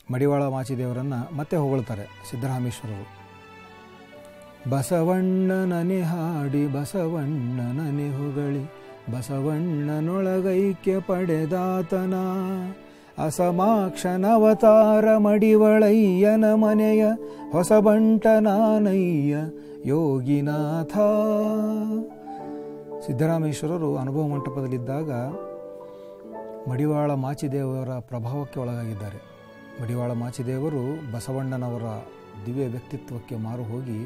ಮಡಿವಾಳ ಮಾಚಿದೇವರನ್ನು ಮತ್ತೆ ಹೊಗಳ್ತಾರೆ ಸಿದ್ದರಾಮೇಶ್ವರರು ಬಸವಣ್ಣನನೆ ಹಾಡಿ ಬಸವಣ್ಣನನೆ ಹೊಗಳಿ ಬಸವಣ್ಣನೊಳಗೈಕ್ಯ ಪಡೆದಾತನ ಅಸಮಾಕ್ಷನವತಾರ ಮಡಿವಳಯ್ಯನ ಮನೆಯ ಹೊಸಬಂಟನಾನಯ್ಯ ಯೋಗಿನಾಥ ಸಿದ್ದರಾಮೇಶ್ವರರು ಅನುಭವ ಮಂಟಪದಲ್ಲಿದ್ದಾಗ ಮಡಿವಾಳ ಮಾಚಿದೇವರ ಪ್ರಭಾವಕ್ಕೆ ಒಳಗಾಗಿದ್ದಾರೆ ಮಡಿವಾಳ ಮಾಚಿದೇವರು ಬಸವಣ್ಣನವರ ದಿವ್ಯ ವ್ಯಕ್ತಿತ್ವಕ್ಕೆ ಮಾರು ಹೋಗಿ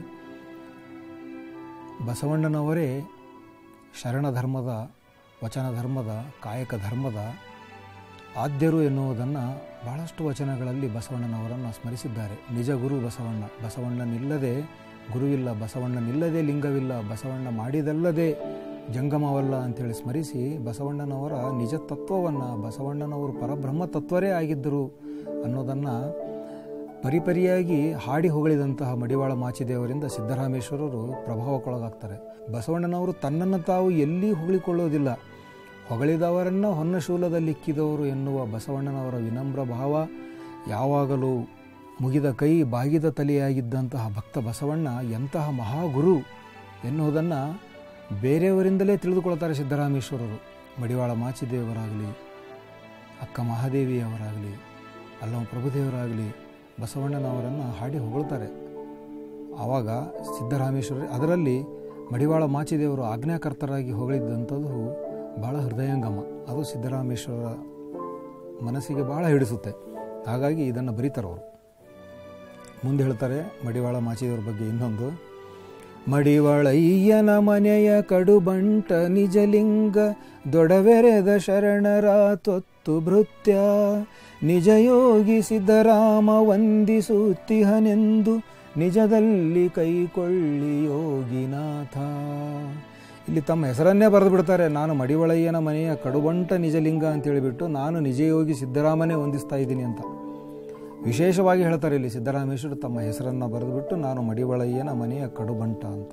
ಬಸವಣ್ಣನವರೇ ಶರಣ ಧರ್ಮದ ವಚನ ಧರ್ಮದ ಕಾಯಕ ಧರ್ಮದ ಆದ್ಯರು ಎನ್ನುವುದನ್ನು ಬಹಳಷ್ಟು ವಚನಗಳಲ್ಲಿ ಬಸವಣ್ಣನವರನ್ನು ಸ್ಮರಿಸಿದ್ದಾರೆ ನಿಜ ಗುರು ಬಸವಣ್ಣ ಬಸವಣ್ಣನಿಲ್ಲದೆ ಗುರುವಿಲ್ಲ ಬಸವಣ್ಣನಿಲ್ಲದೆ ಲಿಂಗವಿಲ್ಲ ಬಸವಣ್ಣ ಮಾಡಿದಲ್ಲದೆ ಜಂಗಮವಲ್ಲ ಅಂತೇಳಿ ಸ್ಮರಿಸಿ ಬಸವಣ್ಣನವರ ನಿಜ ತತ್ವವನ್ನು ಬಸವಣ್ಣನವರು ಪರಬ್ರಹ್ಮ ತತ್ವರೇ ಆಗಿದ್ದರು ಅನ್ನೋದನ್ನು ಪರಿಪರಿಯಾಗಿ ಹಾಡಿ ಹೊಗಳಿದಂತಹ ಮಡಿವಾಳ ಮಾಚಿದೇವರಿಂದ ಸಿದ್ದರಾಮೇಶ್ವರರು ಪ್ರಭಾವಕ್ಕೊಳಗಾಗ್ತಾರೆ ಬಸವಣ್ಣನವರು ತನ್ನನ್ನು ತಾವು ಎಲ್ಲಿ ಹೊಗಳಿಕೊಳ್ಳೋದಿಲ್ಲ ಹೊಗಳಿದವರನ್ನು ಹೊನ್ನಶೂಲದಲ್ಲಿಕ್ಕಿದವರು ಎನ್ನುವ ಬಸವಣ್ಣನವರ ವಿನಮ್ರ ಭಾವ ಯಾವಾಗಲೂ ಮುಗಿದ ಕೈ ಬಾಗಿದ ತಲೆಯಾಗಿದ್ದಂತಹ ಭಕ್ತ ಬಸವಣ್ಣ ಎಂತಹ ಮಹಾಗುರು ಎನ್ನುವುದನ್ನು ಬೇರೆಯವರಿಂದಲೇ ತಿಳಿದುಕೊಳ್ತಾರೆ ಸಿದ್ದರಾಮೇಶ್ವರರು ಮಡಿವಾಳ ಮಾಚಿದೇವರಾಗಲಿ ಅಕ್ಕ ಮಹಾದೇವಿಯವರಾಗಲಿ ಅಲ್ಲವ ಪ್ರಭುದೇವರಾಗಲಿ ಬಸವಣ್ಣನವರನ್ನು ಹಾಡಿ ಹೊಗಳ್ತಾರೆ ಆವಾಗ ಸಿದ್ದರಾಮೇಶ್ವರ ಅದರಲ್ಲಿ ಮಡಿವಾಳ ಮಾಚಿದೇವರು ಆಜ್ಞಾಕರ್ತರಾಗಿ ಹೊಗಳಿದ್ದಂಥದ್ದು ಭಾಳ ಹೃದಯಂಗಮ ಅದು ಸಿದ್ದರಾಮೇಶ್ವರ ಮನಸ್ಸಿಗೆ ಭಾಳ ಹಿಡಿಸುತ್ತೆ ಹಾಗಾಗಿ ಇದನ್ನು ಬರೀತಾರೆ ಅವರು ಮುಂದೆ ಹೇಳ್ತಾರೆ ಮಡಿವಾಳ ಮಾಚಿದೇವರ ಬಗ್ಗೆ ಇನ್ನೊಂದು ಮಡಿವಾಳಯ್ಯನ ಮನೆಯ ಕಡುಬಂಟ ನಿಜಲಿಂಗ ದೊಡವೆರೆದ ಶರಣರ ತೊತ್ತು ಭೃತ್ಯ ನಿಜಯೋಗಿ ಸಿದ್ದರಾಮ ವಂದಿಸುತ್ತಿಹನೆಂದು ನಿಜದಲ್ಲಿ ಕೈಕೊಳ್ಳಿ ಯೋಗಿನಾಥ ಇಲ್ಲಿ ತಮ್ಮ ಹೆಸರನ್ನೇ ಬರೆದು ಬಿಡ್ತಾರೆ ನಾನು ಮಡಿವಳಯ್ಯನ ಮನೆಯ ಕಡುಬಂಟ ನಿಜಲಿಂಗ ಅಂತ ಹೇಳಿಬಿಟ್ಟು ನಾನು ನಿಜಯೋಗಿ ಸಿದ್ದರಾಮನೇ ವಂದಿಸ್ತಾ ಇದ್ದೀನಿ ಅಂತ ವಿಶೇಷವಾಗಿ ಹೇಳ್ತಾರೆ ಇಲ್ಲಿ ಸಿದ್ದರಾಮೇಶ್ವರ ತಮ್ಮ ಹೆಸರನ್ನು ಬರೆದುಬಿಟ್ಟು ನಾನು ಮಡಿವಳಯ್ಯನ ಮನೆಯ ಕಡುಬಂಟ ಅಂತ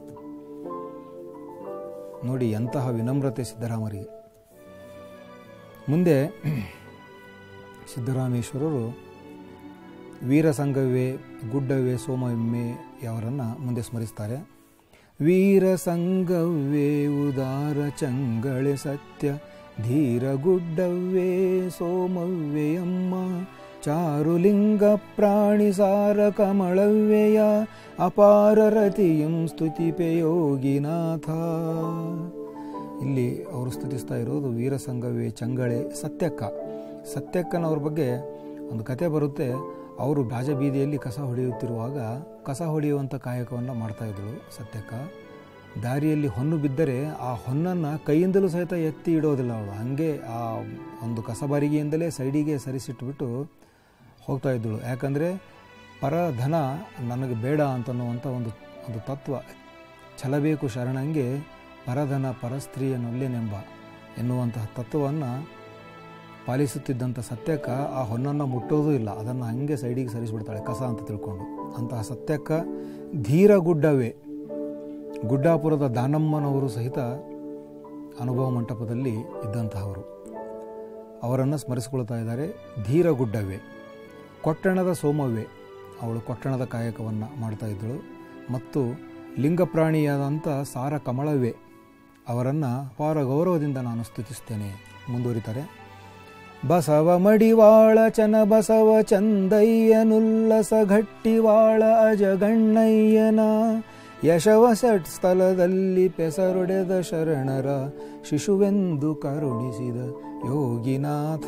ನೋಡಿ ಎಂತಹ ವಿನಮ್ರತೆ ಸಿದ್ದರಾಮರಿಗೆ ಮುಂದೆ ಸಿದ್ದರಾಮೇಶ್ವರರು ವೀರಸಂಗವೇ ಗುಡ್ಡವೇ ಸೋಮವೆಮ್ಮೆಯವರನ್ನು ಮುಂದೆ ಸ್ಮರಿಸ್ತಾರೆ ವೀರಸಂಗವ್ಯೇ ಉದಾರ ಚಂಗಳೆ ಸತ್ಯ ಧೀರ ಗುಡ್ಡವ್ಯೇ ಸೋಮವ್ಯೆಯಮ್ಮ ಚಾರುಲಿಂಗ ಪ್ರಾಣಿ ಸಾರ ಕಮಳವ್ಯಯ ಅಪಾರ ರತಿಯಂ ಸ್ತುತಿಪೆ ಯೋಗಿನಾಥ ಇಲ್ಲಿ ಅವರು ಸ್ತುತಿಸ್ತಾ ಇರೋದು ವೀರಸಂಗವೇ ಚಂಗಳೆ ಸತ್ಯಕ್ಕ ಸತ್ಯಕ್ಕನವ್ರ ಬಗ್ಗೆ ಒಂದು ಕತೆ ಬರುತ್ತೆ ಅವರು ರಾಜಬೀದಿಯಲ್ಲಿ ಕಸ ಹೊಡೆಯುತ್ತಿರುವಾಗ ಕಸ ಹೊಡೆಯುವಂಥ ಕಾಯಕವನ್ನು ಮಾಡ್ತಾಯಿದ್ದಳು ಸತ್ಯಕ್ಕ ದಾರಿಯಲ್ಲಿ ಹೊನ್ನು ಬಿದ್ದರೆ ಆ ಹೊನ್ನನ್ನು ಕೈಯಿಂದಲೂ ಸಹಿತ ಎತ್ತಿ ಇಡೋದಿಲ್ಲ ಅವಳು ಹಾಗೆ ಆ ಒಂದು ಕಸಬಾರಿಗೆಯಿಂದಲೇ ಸೈಡಿಗೆ ಸರಿಸಿಟ್ಬಿಟ್ಟು ಹೋಗ್ತಾ ಇದ್ದಳು ಯಾಕಂದರೆ ಪರಧನ ನನಗೆ ಬೇಡ ಅಂತನ್ನುವಂಥ ಒಂದು ಒಂದು ತತ್ವ ಛಲಬೇಕು ಶರಣಂಗೆ ಪರಧನ ಪರಸ್ತ್ರೀಯನೊಲ್ಲೆನೆಂಬ ಎನ್ನುವಂತಹ ತತ್ವವನ್ನು ಪಾಲಿಸುತ್ತಿದ್ದಂಥ ಸತ್ಯಕ್ಕ ಆ ಹೊನ್ನನ್ನು ಮುಟ್ಟೋದೂ ಇಲ್ಲ ಅದನ್ನು ಹಾಗೆ ಸೈಡಿಗೆ ಸರಿಸಿಬಿಡ್ತಾಳೆ ಕಸ ಅಂತ ತಿಳ್ಕೊಂಡು ಅಂತಹ ಸತ್ಯಕ್ಕ ಧೀರ ಗುಡ್ಡವೇ ಗುಡ್ಡಾಪುರದ ದಾನಮ್ಮನವರು ಸಹಿತ ಅನುಭವ ಮಂಟಪದಲ್ಲಿ ಇದ್ದಂತಹವರು ಅವರನ್ನು ಸ್ಮರಿಸಿಕೊಳ್ತಾ ಇದ್ದಾರೆ ಧೀರ ಗುಡ್ಡವೇ ಕೊಟ್ಟಣದ ಸೋಮವ್ವೆ ಅವಳು ಕೊಟ್ಟಣದ ಕಾಯಕವನ್ನು ಮಾಡ್ತಾ ಇದ್ದಳು ಮತ್ತು ಲಿಂಗಪ್ರಾಣಿಯಾದಂಥ ಸಾರ ಕಮಳವೇ ಅವರನ್ನು ಅಪಾರ ಗೌರವದಿಂದ ನಾನು ಸ್ತುತಿಸ್ತೇನೆ ಮುಂದುವರಿತಾರೆ ಬಸವ ಮಡಿವಾಳ ಚನ ಬಸವ ಚಂದಯ್ಯನುಲ್ಲಸ ಘಟ್ಟಿವಾಳ ಅಜಗಣ್ಣಯ್ಯನ ಯಶವ ಸಟ್ ಸ್ಥಳದಲ್ಲಿ ಪೆಸರೊಡೆದ ಶರಣರ ಶಿಶುವೆಂದು ಕರುಣಿಸಿದ ಯೋಗಿನಾಥ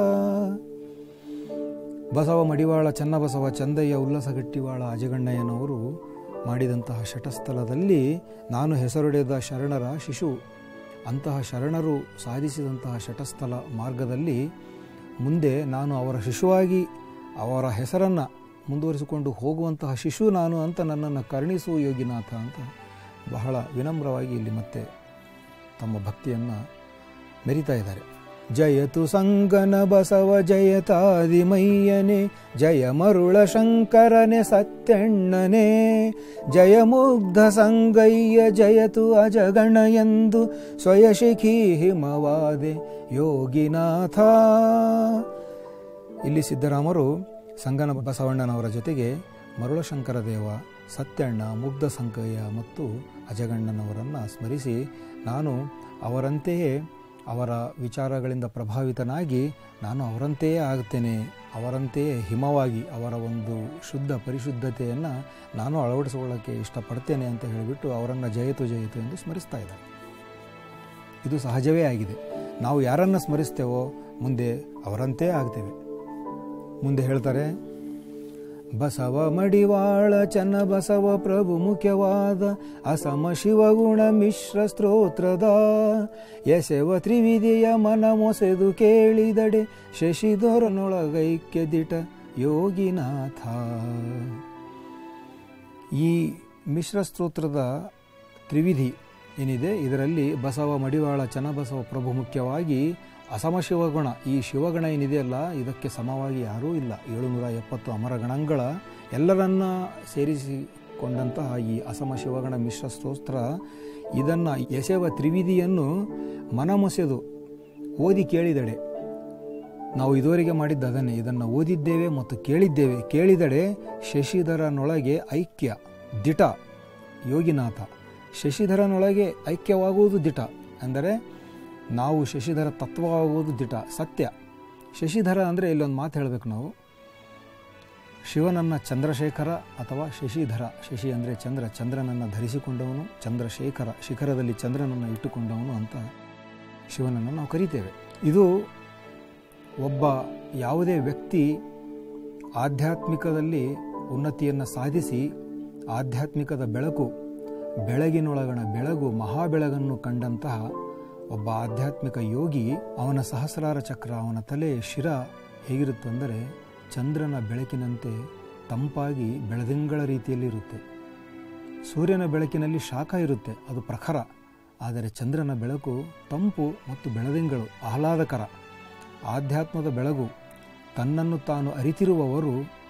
ಬಸವ ಮಡಿವಾಳ ಚನ್ನಬಸವ ಚಂದಯ್ಯ ಉಲ್ಲಸಗಟ್ಟಿವಾಳ ಅಜಗಣ್ಣಯ್ಯನವರು ಮಾಡಿದಂತಹ ಶಟಸ್ಥಲದಲ್ಲಿ ನಾನು ಹೆಸರೊಡೆದ ಶರಣರ ಶಿಶು ಅಂತಹ ಶರಣರು ಸಾಧಿಸಿದಂತಹ ಶಟಸ್ಥಲ ಮಾರ್ಗದಲ್ಲಿ ಮುಂದೆ ನಾನು ಅವರ ಶಿಶುವಾಗಿ ಅವರ ಹೆಸರನ್ನು ಮುಂದುವರಿಸಿಕೊಂಡು ಹೋಗುವಂತಹ ಶಿಶು ನಾನು ಅಂತ ನನ್ನನ್ನು ಕರುಣಿಸು ಯೋಗಿನಾಥ ಅಂತ ಬಹಳ ವಿನಮ್ರವಾಗಿ ಇಲ್ಲಿ ಮತ್ತೆ ತಮ್ಮ ಭಕ್ತಿಯನ್ನು ಮೆರಿತಾ ಇದ್ದಾರೆ ಜಯತು ಸಂಗನ ಬಸವ ಜಯತಾದಿಮಯ್ಯನೆ ಜಯ ಮರುಳ ಶಂಕರನೆ ಸತ್ಯಣ್ಣನೆ ಜಯ ಮುಗ್ಧ ಸಂಗಯ್ಯ ಜಯತು ಅಜಗಣ ಎಂದು ಸ್ವಯಶಿಖಿ ಹಿಮವಾದೆ ಯೋಗಿನಾಥ ಇಲ್ಲಿ ಸಿದ್ದರಾಮರು ಸಂಗನ ಬಸವಣ್ಣನವರ ಜೊತೆಗೆ ಮರುಳಶಂಕರ ದೇವ ಸತ್ಯಣ್ಣ ಮುಗ್ಧ ಸಂಕಯ್ಯ ಮತ್ತು ಅಜಗಣ್ಣನವರನ್ನು ಸ್ಮರಿಸಿ ನಾನು ಅವರಂತೆಯೇ ಅವರ ವಿಚಾರಗಳಿಂದ ಪ್ರಭಾವಿತನಾಗಿ ನಾನು ಅವರಂತೆಯೇ ಆಗ್ತೇನೆ ಅವರಂತೆಯೇ ಹಿಮವಾಗಿ ಅವರ ಒಂದು ಶುದ್ಧ ಪರಿಶುದ್ಧತೆಯನ್ನು ನಾನು ಅಳವಡಿಸಿಕೊಳ್ಳೋಕ್ಕೆ ಇಷ್ಟಪಡ್ತೇನೆ ಅಂತ ಹೇಳಿಬಿಟ್ಟು ಅವರನ್ನು ಜಯಿತು ಜಯಿತು ಎಂದು ಸ್ಮರಿಸ್ತಾ ಇದ್ದಾರೆ ಇದು ಸಹಜವೇ ಆಗಿದೆ ನಾವು ಯಾರನ್ನು ಸ್ಮರಿಸ್ತೇವೋ ಮುಂದೆ ಅವರಂತೆ ಆಗ್ತೇವೆ ಮುಂದೆ ಹೇಳ್ತಾರೆ ಬಸವ ಮಡಿವಾಳ ಚನ್ನ ಬಸವ ಪ್ರಭು ಮುಖ್ಯವಾದ ಅಸಮ ಶಿವಗುಣ ಮಿಶ್ರ ಸ್ತೋತ್ರದ ಎಸೆವ ತ್ರಿವಿಧಿಯ ಮನ ಮೊಸೆದು ಕೇಳಿದಡೆ ಶಶಿಧರನೊಳಗೈಕ್ಯ ದಿಟ ಯೋಗಿನಾಥ ಈ ಮಿಶ್ರ ಸ್ತೋತ್ರದ ತ್ರಿವಿಧಿ ಏನಿದೆ ಇದರಲ್ಲಿ ಬಸವ ಮಡಿವಾಳ ಚನ್ನಬಸವ ಪ್ರಭು ಮುಖ್ಯವಾಗಿ ಅಸಮ ಶಿವಗುಣ ಈ ಶಿವಗಣ ಏನಿದೆಯಲ್ಲ ಇದಕ್ಕೆ ಸಮವಾಗಿ ಯಾರೂ ಇಲ್ಲ ಏಳುನೂರ ಎಪ್ಪತ್ತು ಅಮರಗಣಗಳ ಎಲ್ಲರನ್ನ ಸೇರಿಸಿಕೊಂಡಂತಹ ಈ ಅಸಮ ಶಿವಗಣ ಮಿಶ್ರ ಸ್ತೋತ್ರ ಇದನ್ನು ಎಸೆವ ತ್ರಿವಿಧಿಯನ್ನು ಮನಮೊಸೆದು ಓದಿ ಕೇಳಿದಡೆ ನಾವು ಇದುವರೆಗೆ ಮಾಡಿದ್ದು ಅದನ್ನೇ ಇದನ್ನು ಓದಿದ್ದೇವೆ ಮತ್ತು ಕೇಳಿದ್ದೇವೆ ಕೇಳಿದಡೆ ಶಶಿಧರನೊಳಗೆ ಐಕ್ಯ ದಿಟ ಯೋಗಿನಾಥ ಶಶಿಧರನೊಳಗೆ ಐಕ್ಯವಾಗುವುದು ದಿಟ ಅಂದರೆ ನಾವು ಶಶಿಧರ ತತ್ವವಾಗುವುದು ದಿಟ ಸತ್ಯ ಶಶಿಧರ ಅಂದರೆ ಇಲ್ಲೊಂದು ಮಾತು ಹೇಳಬೇಕು ನಾವು ಶಿವನನ್ನು ಚಂದ್ರಶೇಖರ ಅಥವಾ ಶಶಿಧರ ಶಶಿ ಅಂದರೆ ಚಂದ್ರ ಚಂದ್ರನನ್ನು ಧರಿಸಿಕೊಂಡವನು ಚಂದ್ರಶೇಖರ ಶಿಖರದಲ್ಲಿ ಚಂದ್ರನನ್ನು ಇಟ್ಟುಕೊಂಡವನು ಅಂತ ಶಿವನನ್ನು ನಾವು ಕರಿತೇವೆ ಇದು ಒಬ್ಬ ಯಾವುದೇ ವ್ಯಕ್ತಿ ಆಧ್ಯಾತ್ಮಿಕದಲ್ಲಿ ಉನ್ನತಿಯನ್ನು ಸಾಧಿಸಿ ಆಧ್ಯಾತ್ಮಿಕದ ಬೆಳಕು ಬೆಳಗಿನೊಳಗಣ ಬೆಳಗು ಮಹಾಬೆಳಗನ್ನು ಕಂಡಂತಹ ಒಬ್ಬ ಆಧ್ಯಾತ್ಮಿಕ ಯೋಗಿ ಅವನ ಸಹಸ್ರಾರ ಚಕ್ರ ಅವನ ತಲೆ ಶಿರ ಹೇಗಿರುತ್ತಂದರೆ ಚಂದ್ರನ ಬೆಳಕಿನಂತೆ ತಂಪಾಗಿ ಬೆಳದಿಂಗಳ ರೀತಿಯಲ್ಲಿರುತ್ತೆ ಸೂರ್ಯನ ಬೆಳಕಿನಲ್ಲಿ ಶಾಖ ಇರುತ್ತೆ ಅದು ಪ್ರಖರ ಆದರೆ ಚಂದ್ರನ ಬೆಳಕು ತಂಪು ಮತ್ತು ಬೆಳದಿಂಗಳು ಆಹ್ಲಾದಕರ ಆಧ್ಯಾತ್ಮದ ಬೆಳಗು ತನ್ನನ್ನು ತಾನು ಅರಿತಿರುವವರು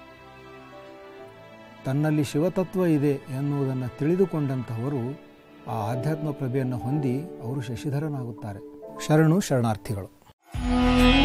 ತನ್ನಲ್ಲಿ ಶಿವತತ್ವ ಇದೆ ಎನ್ನುವುದನ್ನು ತಿಳಿದುಕೊಂಡಂತಹವರು ಆ ಆಧ್ಯಾತ್ಮ ಪ್ರಭೆಯನ್ನು ಹೊಂದಿ ಅವರು ಶಶಿಧರನಾಗುತ್ತಾರೆ ಶರಣು ಶರಣಾರ್ಥಿಗಳು